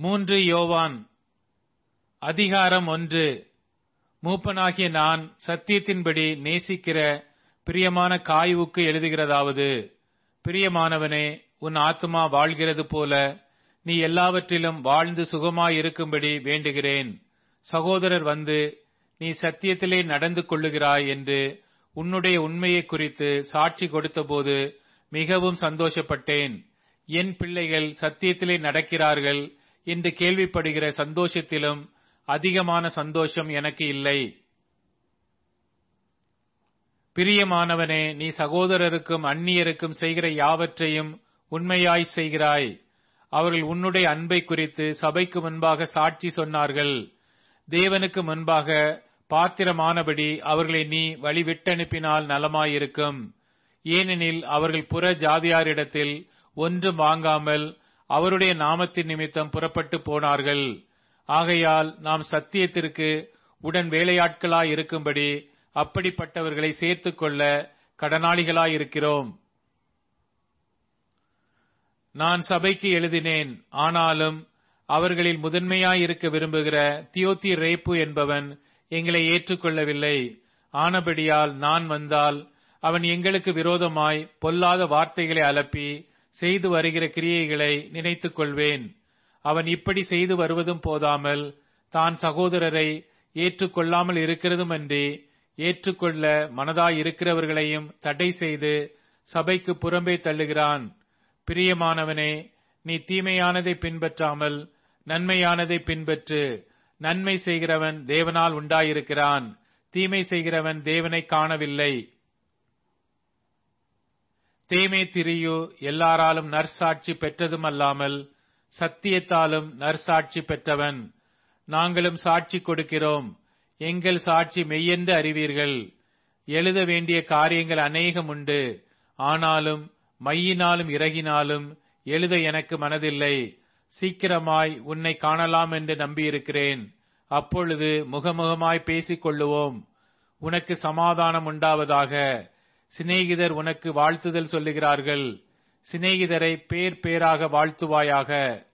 மூன்று யோவான் அதிகாரம் ஒன்று மூப்பனாகிய நான் சத்தியத்தின்படி நேசிக்கிற பிரியமான காயுவுக்கு எழுதுகிறதாவது பிரியமானவனே உன் ஆத்மா வாழ்கிறது போல நீ எல்லாவற்றிலும் வாழ்ந்து சுகமாயிருக்கும்படி வேண்டுகிறேன் சகோதரர் வந்து நீ சத்தியத்திலே நடந்து கொள்ளுகிறாய் என்று உன்னுடைய உண்மையை குறித்து சாட்சி கொடுத்தபோது மிகவும் சந்தோஷப்பட்டேன் என் பிள்ளைகள் சத்தியத்திலே நடக்கிறார்கள் என்று கேள்விப்படுகிற சந்தோஷத்திலும் அதிகமான சந்தோஷம் எனக்கு இல்லை பிரியமானவனே நீ சகோதரருக்கும் அந்நியருக்கும் செய்கிற யாவற்றையும் உண்மையாய் செய்கிறாய் அவர்கள் உன்னுடைய அன்பை குறித்து சபைக்கு முன்பாக சாட்சி சொன்னார்கள் தேவனுக்கு முன்பாக பாத்திரமானபடி அவர்களை நீ வழிவிட்டனுப்பினால் நலமாயிருக்கும் ஏனெனில் அவர்கள் புற ஜாதியாரிடத்தில் ஒன்றும் வாங்காமல் அவருடைய நாமத்தின் நிமித்தம் புறப்பட்டு போனார்கள் ஆகையால் நாம் சத்தியத்திற்கு உடன் வேலையாட்களாய் இருக்கும்படி அப்படிப்பட்டவர்களை சேர்த்துக் கொள்ள கடனாளிகளாயிருக்கிறோம் நான் சபைக்கு எழுதினேன் ஆனாலும் அவர்களில் முதன்மையாயிருக்க விரும்புகிற தியோத்தி ரேப்பு என்பவன் எங்களை ஏற்றுக்கொள்ளவில்லை ஆனபடியால் நான் வந்தால் அவன் எங்களுக்கு விரோதமாய் பொல்லாத வார்த்தைகளை அலப்பி செய்து வருகிற கிரியைகளை நினைத்துக் கொள்வேன் அவன் இப்படி செய்து வருவதும் போதாமல் தான் சகோதரரை ஏற்றுக்கொள்ளாமல் இருக்கிறதுமன்றி ஏற்றுக்கொள்ள மனதாய் இருக்கிறவர்களையும் தடை செய்து சபைக்கு புறம்பே தள்ளுகிறான் பிரியமானவனே நீ தீமையானதை பின்பற்றாமல் நன்மையானதை பின்பற்று நன்மை செய்கிறவன் தேவனால் உண்டாயிருக்கிறான் தீமை செய்கிறவன் தேவனை காணவில்லை தேமே திரியு எல்லாராலும் நற்சாட்சி பெற்றதும் அல்லாமல் சத்தியத்தாலும் நற்சாட்சி பெற்றவன் நாங்களும் சாட்சி கொடுக்கிறோம் எங்கள் சாட்சி மெய்யென்று அறிவீர்கள் எழுத வேண்டிய காரியங்கள் அநேகம் உண்டு ஆனாலும் மையினாலும் இறகினாலும் எழுத எனக்கு மனதில்லை சீக்கிரமாய் உன்னை காணலாம் என்று நம்பியிருக்கிறேன் அப்பொழுது முகமுகமாய் பேசிக் கொள்ளுவோம் உனக்கு சமாதானம் உண்டாவதாக சிநேகிதர் உனக்கு வாழ்த்துதல் சொல்லுகிறார்கள் சிநேகிதரை பேர் பேராக வாழ்த்துவாயாக